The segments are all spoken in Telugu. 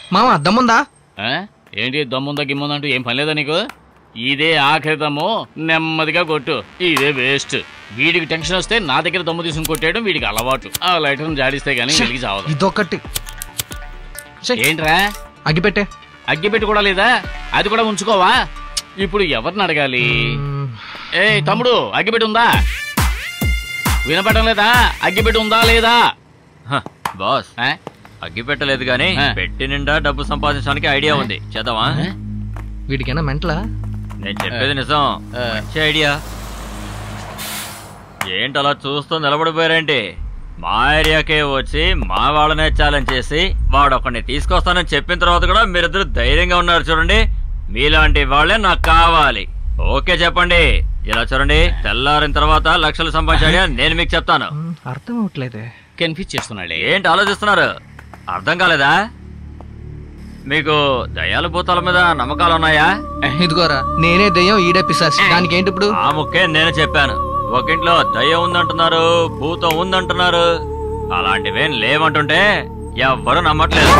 మామ దమ్ముందా ఆ? ఏంటి దమ్ముందా గిమ్ముందా అంటూ ఏం పని లేదా నీకు ఇదే ఆఖరి దమ్ము నెమ్మదిగా కొట్టు ఇదే వేస్ట్ వీడికి టెన్షన్ వస్తే నా దగ్గర దమ్ము తీసుకుని కొట్టేయడం వీడికి అలవాటు ఆ లైటర్ జాడిస్తే గానీ వెలిగి చావదు ఇదొకటి ఛే, ఏంట్రా అగ్గిపెట్టే అగ్గిపెట్టి కూడా లేదా అది కూడా ఉంచుకోవా ఇప్పుడు ఎవరిని అడగాలి మ్మ్. ఏ తమ్ముడు అగ్గిపెట్టి ఉందా వినపడడం లేదా అగ్గిపెట్టి ఉందా లేదా హ, బాస్ ఆ? అగ్గి పెట్టలేదు గానీ ఆ. పెట్టి నిండా డబ్బు సంపాదించడానికి ఐడియా ఉంది చేద్దామా వీడికైనా మెంటలా నేను చెప్పేది నిజం ఆ. మంచి ఐడియా ఏంటి అలా చూస్తూ నిలబడిపోయారేంటి మా ఏరియాకే వచ్చి మా వాళ్ళనే ఛాలెంజ్ చేసి వాడు ఒకడిని తీసుకొస్తానని చెప్పిన తర్వాత కూడా మీరిద్దరు ధైర్యంగా ఉన్నారు చూడండి మీలాంటి వాళ్ళే నాకు కావాలి ఓకే చెప్పండి ఇలా చూడండి తెల్లారిన తర్వాత లక్షలు సంపాదించాడు నేను మీకు చెప్తాను మ్మ్, అర్థం అవట్లేదే కన్ఫ్యూజ్ చేస్తున్నాడే ఏంటి ఆలోచిస్తున్నారు అర్థం కాలేదా మీకు దయాలు భూతాల మీద నమ్మకాలు ఉన్నాయా ఇదిగోరా నేనే దెయ్యం ఈడే పిశాసి దానికి ఏంటి ఇప్పుడు ఆ ముక్కే నేను చెప్పాను ఒకింట్లో దయ్యం ఉందంటున్నారు భూతం ఉందంటున్నారు అలాంటివేం లేవంటుంటే ఎవ్వరూ నమ్మట్లేదు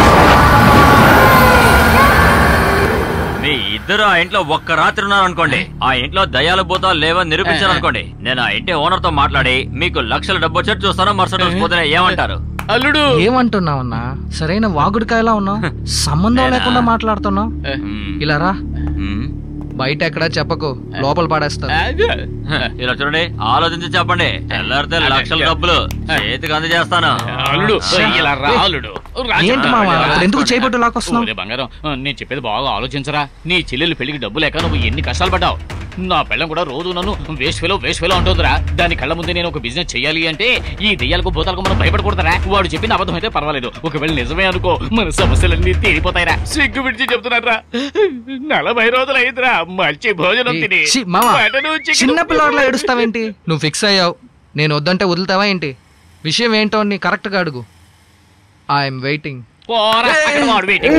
మీ ఇద్దరు ఆ ఇంట్లో ఒక్క రాత్రి ఉన్నారనుకోండి ఆ ఇంట్లో దయాలు భూతాలు లేవని నిరూపించారు అనుకోండి నేను ఆ ఇంటి ఓనర్ తో మాట్లాడి మీకు లక్షల డబ్బు వచ్చేట్టు చూస్తాను మరుసటి రోజు పొద్దున ఏమంటారు అల్లుడు ఏమంటున్నావన్నా సరైన వాగుడికాయలా ఉన్నావు సంబంధం లేకుండా మాట్లాడుతున్నావు మ్మ్. ఇలా రా మ్మ్. బయట ఎక్కడా చెప్పకు లోపల పాడేస్తా ఇలా చూడండి ఆలోచించి చెప్పండి తెల్లారితే లక్షల డబ్బులు చేతికి అందజేస్తాను అల్లుడు ఇలా రా అల్లుడు రా ఏంటి మామ అప్పుడు ఎందుకు చేపట్టు లాకొస్తున్నావు ఓరే బంగారం ఆ, నేను చెప్పేది బాగా ఆలోచించరా నీ చెల్లెలు పెళ్లికి డబ్బు లేక నువ్వు ఎన్ని కష్టాలు పడ్డావు నా పెళ్ళం కూడా రోజు నన్ను వేస్ట్ ఫెలో వేస్ట్ ఫెలో అంటుందిరా దాని కళ్ళ ముందే నేను ఒక బిజినెస్ చేయాలి అంటే ఈ దెయ్యాలకు భూతాలకు మనం భయపడకూడదురా వాడు చెప్పిన అబద్ధం అయితే పర్వాలేదు ఒకవేళ నిజమే అనుకో మన సమస్యలన్నీ తీరిపోతాయిరా సిగ్గు విడిచి చెప్తున్నారా నలభై రోజులు అయిందిరా మంచి భోజనం తిని ఛీ, మామ మటను, చికెను. చిన్న పిల్లవాడిలా ఏడుస్తావేంటి నువ్వు ఫిక్స్ అయ్యావు నేను వద్దంటే వదులుతావా ఏంటి విషయం ఏంటో నీ కరెక్ట్ గా అడుగు ఐఎమ్ వెయిటింగ్ పోరా, అక్కడ వాడు waiting.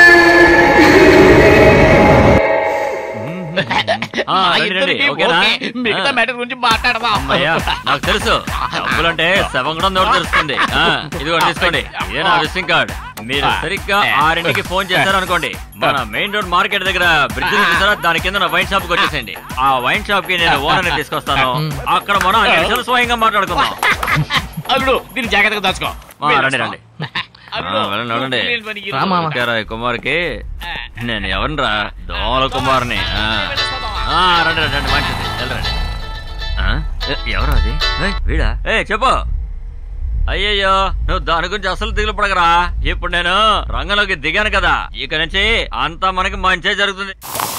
ఆ, మా రండి, రండి, ఇద్దరికీ ఓకేనా? ఓకే. మిగతా ఆ. మ్యాటర్ గురించి మాట్లాడదాం అమ్మయ్యా నాకు తెలుసు డబ్బులంటే శవం కూడా నోరు తెలుస్తుంది ఆ, ఇదిగో తీసుకోండి ఇదే నా విజిటింగ్ కార్డ్ మీరు సరిగ్గా ఆరింటికి ఫోన్ చేశారు అనుకోండి మన మెయిన్ రోడ్ మార్కెట్ దగ్గర బ్రిడ్జ్ చూసారా దాని కింద నా వైన్ షాప్ కి వచ్చేసేయండి ఆ వైన్ షాప్ కి నేను ఓనర్ తీసుకొస్తాను అక్కడ మనం అన్ని విషయాలు స్వయంగా మాట్లాడుకుందాం అల్లుడు దీన్ని జాగ్రత్తగా దాచుకో ఆ, రండి రండి అల్లుడు, ఆ, వెళ్ళండి, వెళ్ళండి. నేను పని రా మామ. ఓకేరా, ఈ కుమార్కి నేను ఎవరినరా దోమల కుమార్ని ఆ. ఆ, రండి రండి రండి మంచిది వెళ్ళరండి ఆ? ఎ- ఎవరు అది ఏయ్, వీడా ఏ చెప్పు అయ్యయ్యో నువ్వు దాని గురించి అసలు దిగులు పడకరా ఇప్పుడు నేను రంగంలోకి దిగాను కదా ఇక నుంచి అంతా మనకి మంచే జరుగుతుంది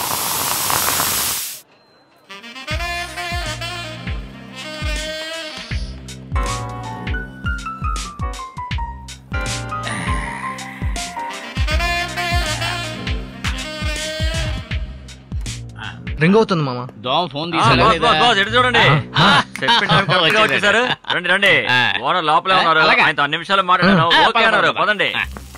రింగ్ అవుతుంది మామ దోమ ఫోన్ ఆ, తీసారా బాస్, లేదా? బాస్, బాస్, ఎటు చూడండి చెప్పిన టైం కరెక్ట్ గా వచ్చేసారు రండి రండి ఆ. ఓనర్ లోపలే ఉన్నారు అలాగే. ఆయనతో అన్ని నిమిషాలు మాట్లాడాను ఆ, ఓకే పద, అన్నారు పద, పద. పదండి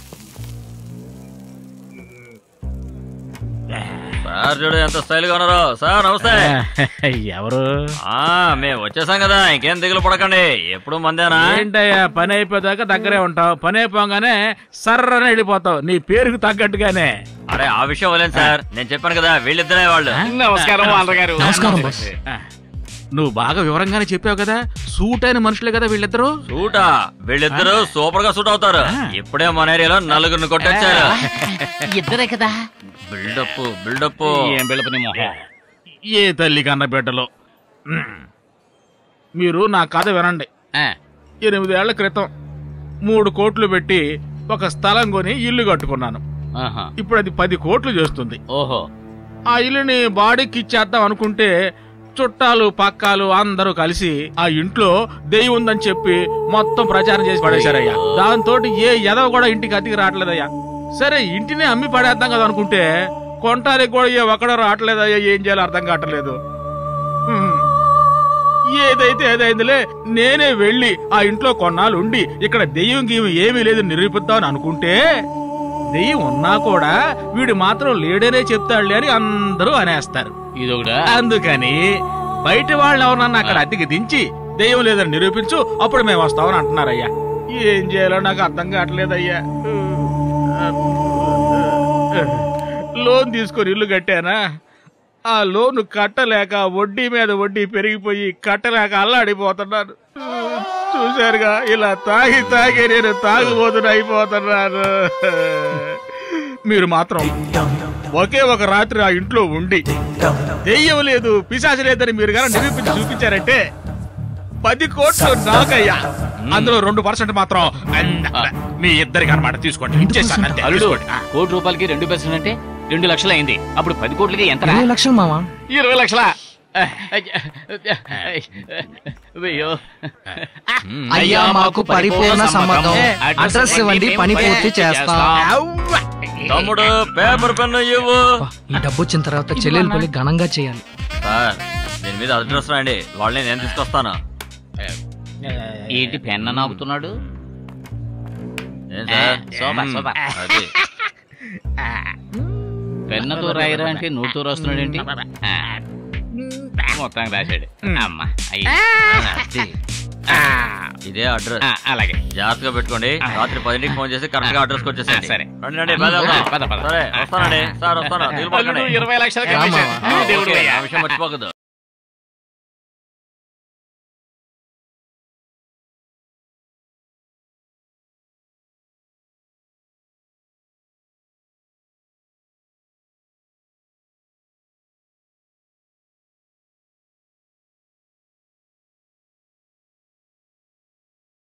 సార్ చూడు ఎంత స్టైల్ గా ఉన్నారో సార్ నమస్తే ఎవరు ఆ మేము వచ్చేసాం కదా ఇంకేం దిగులు పడకండి ఎప్పుడు మందేనా ఏంటయ్యా పని అయిపోయాక దగ్గరే ఉంటావు పని అయిపోగానే సర్రని వెళ్ళిపోతావు నీ పేరుకు తగ్గట్టుగానే అరే ఆ విషయం వలేను సార్ నేను చెప్పాను కదా వీళ్ళిద్దరే వాళ్ళు నమస్కారం ఆంధ్ర గారు నమస్కారం బాస్ ఆ, నువ్వు బాగా వివరంగానే చెప్పావు కదా సూట్ అయిన మనుషులే కదా వీళ్ళిద్దరు సూటా వీళ్ళిద్దరు సూపర్ గా సూట్ అవుతారు ఇప్పుడే మన ఏరియాలో నలుగురిని కొట్టొచ్చారు ఇద్దరే కదా బిల్డప్ బిల్డప్ ఏం బిళ్ళపని మొహం ఏ తల్లి కన్న బిడ్డలు ఉమ్. మీరు నా కథ వినండి ఆ, ఎనిమిదేళ్ల క్రితం మూడు కోట్లు పెట్టి ఒక స్థలం కొని ఇల్లు కట్టుకున్నాను ఆహా. ఇప్పుడు అది పది కోట్లు చేస్తుంది ఓహో ఆ ఇల్లుని బాడీకి ఇచ్చేద్దాం అనుకుంటే చుట్టాలు పక్కాలు అందరూ కలిసి ఆ ఇంట్లో దెయ్యం ఉందని చెప్పి మొత్తం ప్రచారం చేసి పడేశారయ్యా దాంతో ఏ ఎదవ కూడా ఇంటికి అతికి రావట్లేదయ్యా సరే ఇంటిని అమ్మి పడేద్దాం కదా అనుకుంటే కొంటానికి కూడా ఏ ఒక్కడో రావట్లేదయ్యా ఏం చేయాలో అర్థం కావట్లేదు హ్మ్. ఏదైతే ఏదైందిలే నేనే వెళ్ళి ఆ ఇంట్లో కొన్నాళ్ళు ఉండి ఇక్కడ దెయ్యం గీయం ఏమీ లేదు నిరూపిద్దామని అనుకుంటే దెయ్యం ఉన్నా కూడా వీడు మాత్రం లేడనే చెప్తాడులే అని అందరూ అనేస్తారు ఇదొకటా అందుకని బయట వాళ్ళని ఎవరన్నా అక్కడ అద్దెకి దించి దెయ్యం లేదని నిరూపించు అప్పుడు మేము వస్తామని అంటున్నారయ్యా ఏం చేయాలో నాకు అర్థం కావట్లేదయ్యా లోన్ తీసుకొని ఇల్లు కట్టానా ఆ లోను కట్టలేక వడ్డీ మీద వడ్డీ పెరిగిపోయి కట్టలేక అల్లాడిపోతున్నాను చూశారుగా ఇలా తాగి తాగి నేను తాగుబోతున్న అయిపోతున్నాను మీరు మాత్రం ఒకే ఒక రాత్రి ఆ ఇంట్లో ఉండి దెయ్యం లేదు పిశాచ లేదని మీరు కానీ నిరూపించి చూపించారంటే పది కోట్లు నాకయ్యా అందులో రెండు పర్సెంట్ మాత్రం మీ ఇద్దరికి అనమాట తీసుకోండి ఇచ్చేసాను అంతే. అల్లుడు తీసుకోండి. ఆ. కోటి రూపాయలకి రెండు పర్సెంట్ అంటే రెండు లక్షలు అయింది అప్పుడు పది కోట్లకి ఎంత ఇరవై లక్షలు మావా ఇరవై లక్షల అయ్యో అయ్యా మాకు పరిపూర్ణ సమ్మతం అడ్రస్ ఇవ్వండి పని పూర్తి చేస్తాం తమ్ముడు పేపర్ పెన్ను ఇవ్వు అబ్బా, ఈ డబ్బు వచ్చిన తర్వాత చెల్లెలు పెళ్లి ఘనంగా చేయాలి సార్ దీని మీద అడ్రస్ రాయండి వాళ్ళని నేను తీసుకొస్తాను ఏంటి పెన్న నాపుతున్నాడు ఏం సార్ శోభ, మ్మ్. శోభ. అది పెన్నతో రాయరా అంటే నోటితో రాస్తున్నాడు ఏంటి మొత్తానికి రాశాడు అమ్మా అయ్యి అది. ఇదే అడ్రస్ ఆ, అలాగే జాగ్రత్తగా పెట్టుకోండి రాత్రి పదింటికి ఫోన్ చేసి కరెక్ట్ గా అడ్రస్ వచ్చేసండి ఆ, సరే. రండి రండి పద, పద. పద, పద. సరే వస్తానండి సార్ వస్తాను దిగులు అల్లుడు పడకండి. ఇరవై లక్షలకి రామా. అమ్మేశాడు. ఆ, దేవుడు ఓకే, అయ్యా. ఆ విషయం మర్చిపోకూడదు